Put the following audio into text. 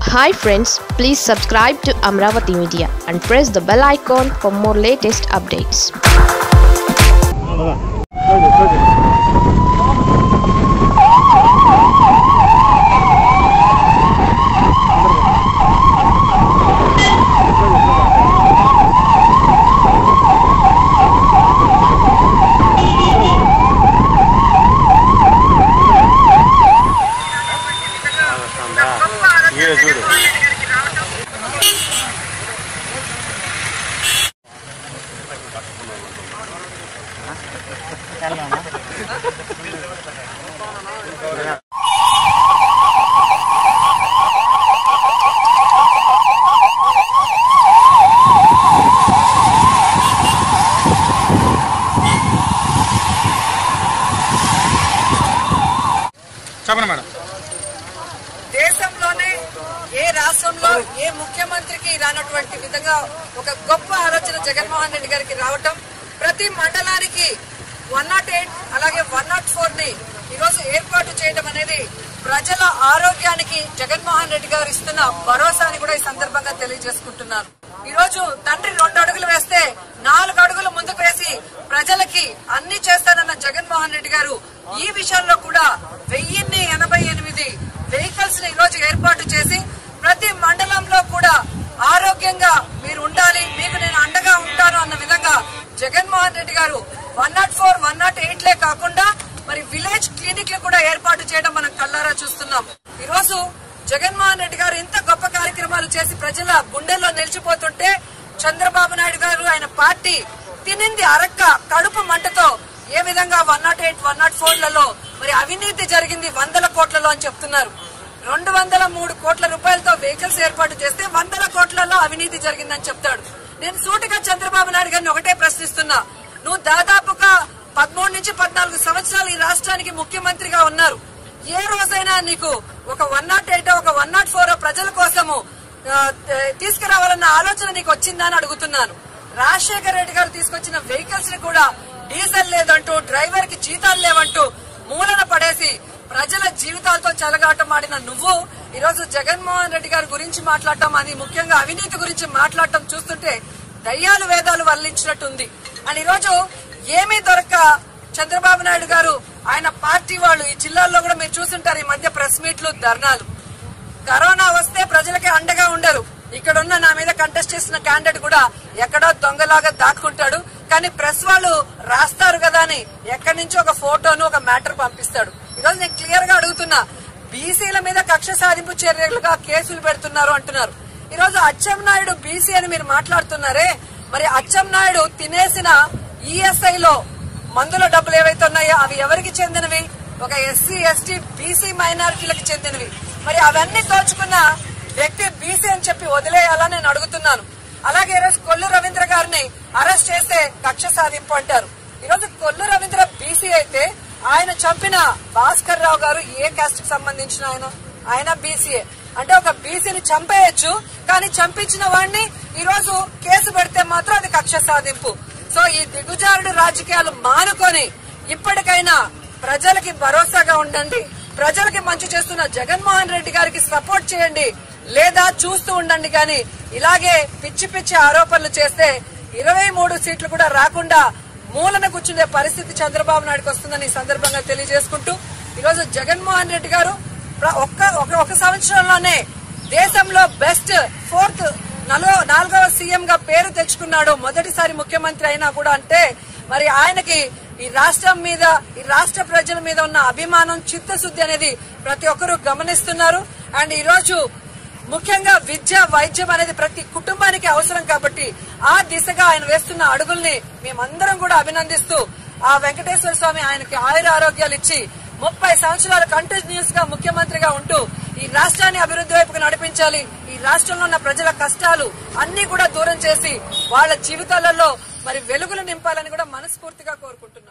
hi friends please subscribe to Amaravati media and press the bell icon for more latest updates ఇదే చూడు చెప్పండి madam దేశంలోనే ఏ రాష్ట్రంలో ఏ ముఖ్యమంత్రికి రానటువంటి విధంగా ఒక గొప్ప ఆలోచన జగన్మోహన్ రెడ్డి గారికి రావటం ప్రతి మండలానికి వన్ నాట్ ఎయిట్ అలాగే వన్ నాట్ ఫోర్ ని ఈరోజు ఏర్పాటు చేయడం అనేది ప్రజల ఆరోగ్యానికి జగన్మోహన్ రెడ్డి గారు ఇస్తున్న భరోసాని కూడా ఈ సందర్భంగా తెలియజేసుకుంటున్నారు ఈ రోజు తండ్రి రెండు అడుగులు వేస్తే నాలుగు అడుగులు ముందుకు వేసి ప్రజలకి అన్ని చేస్తానన్న జగన్మోహన్ రెడ్డి గారు ఈ విషయంలో కూడా వెయ్యిన్ని ఎనభై ఎనిమిది వెహికల్స్ ని ఈరోజు ఏర్పాటు చేసి ప్రతి మండలంలో కూడా ఆరోగ్యంగా మీరు ఉండాలి మీకు నేను అండగా ఉంటాను అన్న విధంగా జగన్మోహన్ రెడ్డి గారు one naught four one naught eight లే కాకుండా మరి విలేజ్ క్లినిక్ కూడా ఏర్పాటు చేయడం మనం కళ్ళారా చూస్తున్నాం ఈ రోజు జగన్మోహన్ రెడ్డి గారు ఇంత గొప్ప కార్యక్రమాలు చేసి ప్రజల గుండెల్లో నిలిచిపోతుంటే చంద్రబాబు నాయుడు గారు ఆయన పార్టీ తినింది అరక్క కడుపు మంటతో ఏ విధంగా one naught eight one naught ఫోర్లలో మరి అవినీతి జరిగింది వందల కోట్లలో అని చెప్తున్నారు రెండు వందల మూడు కోట్ల రూపాయలతో వెహికల్స్ ఏర్పాటు చేస్తే వందల కోట్లలో అవినీతి జరిగిందని చెప్తాడు నేను సూటిగా చంద్రబాబు నాయుడు గారిని ఒకటే ప్రశ్నిస్తున్నా నువ్వు దాదాపుగా పదమూడు నుంచి పద్నాలుగు సంవత్సరాలు ఈ రాష్ట్రానికి ముఖ్యమంత్రిగా ఉన్నారు ఏ రోజైనా నీకు ఒక వన్ నాట్ ఎయిట్ ఒక వన్ నాట్ ఫోర్ ప్రజల కోసము ఆ, తీసుకురావాలన్న ఆలోచన నీకు వచ్చిందా అని అడుగుతున్నాను రాజశేఖర రెడ్డి గారు తీసుకొచ్చిన వెహికల్స్ ని కూడా డీజిల్ లేదంటూ డ్రైవర్ కి జీతాలు లేవంటూ మూలన పడేసి ప్రజల జీవితాలతో చెలగాటం ఆడిన నువ్వు ఈ రోజు జగన్మోహన్ రెడ్డి గారి గురించి మాట్లాడటం అది ముఖ్యంగా అవినీతి గురించి మాట్లాడటం చూస్తుంటే దయ్యాలు వేదాలు వల్లించినట్టుంది అండ్ ఈ రోజు ఏమీ దొరక్క చంద్రబాబు నాయుడు గారు ఆయన పార్టీ వాళ్ళు ఈ జిల్లాల్లో కూడా మీరు చూస్తుంటారు ఈ మధ్య ప్రెస్ మీట్లు ధర్నాలు కరోనా వస్తే ప్రజలకి అండగా ఉండరు ఇక్కడ ఉన్న నా మీద కంటెస్ట్ చేసిన క్యాండిడేట్ కూడా ఎక్కడో దొంగలాగా దాక్కుంటాడు కానీ ప్రెస్ వాళ్ళు రాస్తారు కదా అని ఎక్కడి నుంచి ఒక ఫోటోను ఒక మ్యాటర్ పంపిస్తాడు ఈరోజు నేను క్లియర్ గా అడుగుతున్నా బీసీల మీద కక్ష సాధింపు చర్యలుగా కేసులు పెడుతున్నారు అంటున్నారు ఈరోజు అచ్చెం నాయుడు బీసీ అని మీరు మాట్లాడుతున్నారే మరి అచ్చెం నాయుడు తినేసిన ఈఎస్ఐ లో మందుల డబ్బులు ఏవైతే ఉన్నాయో అవి ఎవరికి చెందినవి ఒక ఎస్సీ ఎస్టీ బీసీ మైనారిటీలకు చెందినవి మరి అవన్నీ దోచుకున్న వ్యక్తి బీసీ అని చెప్పి వదిలేయాలని నేను అడుగుతున్నాను అలాగే ఈరోజు కొల్లు రవీంద్ర గారిని అరెస్ట్ చేస్తే కక్ష సాధింపు అంటారు ఈరోజు కొల్లు రవీంద్ర బీసీ అయితే ఆయన చంపిన భాస్కర్ రావు గారు ఏ కాస్ట్ కి సంబంధించిన ఆయన ఆయన బీసీఏ అంటే ఒక బీసీని చంపేయచ్చు కానీ చంపించిన వాడిని ఈ రోజు కేసు పెడితే మాత్రం అది కక్ష సాధింపు సో ఈ దిగుజారుడు రాజకీయాలు మానుకొని ఇప్పటికైనా ప్రజలకి భరోసాగా ఉండండి ప్రజలకి మంచి చేస్తున్న జగన్మోహన్ రెడ్డి గారికి సపోర్ట్ చేయండి లేదా చూస్తూ ఉండండి కానీ ఇలాగే పిచ్చి పిచ్చి ఆరోపణలు చేస్తే ఇరవై మూడు సీట్లు కూడా రాకుండా మూలన కూర్చునే పరిస్థితి చంద్రబాబు నాయుడుకి వస్తుందని ఈ సందర్భంగా తెలియజేసుకుంటూ ఈరోజు జగన్మోహన్ రెడ్డి గారు ప్ర- ఒక్క ఒక ఒక సంవత్సరంలోనే దేశంలో బెస్ట్ ఫోర్త్ నలో నాలుగవ సీఎం గా పేరు తెచ్చుకున్నాడు మొదటిసారి ముఖ్యమంత్రి అయినా కూడా అంటే మరి ఆయనకి ఈ రాష్ట్రం మీద ఈ రాష్ట్ర ప్రజల మీద ఉన్న అభిమానం చిత్తశుద్ధి అనేది ప్రతి ఒక్కరూ గమనిస్తున్నారు అండ్ ఈ రోజు ముఖ్యంగా విద్య వైద్యం అనేది ప్రతి కుటుంబానికి అవసరం కాబట్టి ఆ దిశగా ఆయన వేస్తున్న అడుగుల్ని మేమందరం కూడా అభినందిస్తూ ఆ వెంకటేశ్వర స్వామి ఆయనకి ఆయుర ఆరోగ్యాలు ఇచ్చి ముప్పై సంవత్సరాలు కంటిన్యూస్ గా ముఖ్యమంత్రిగా ఉంటూ ఈ రాష్ట్రాన్ని అభివృద్ధి వైపుకు నడిపించాలి ఈ రాష్ట్రంలో ఉన్న ప్రజల కష్టాలు అన్ని కూడా దూరం చేసి వాళ్ళ జీవితాలలో మరి వెలుగులు నింపాలని కూడా మనస్ఫూర్తిగా కోరుకుంటున్నాను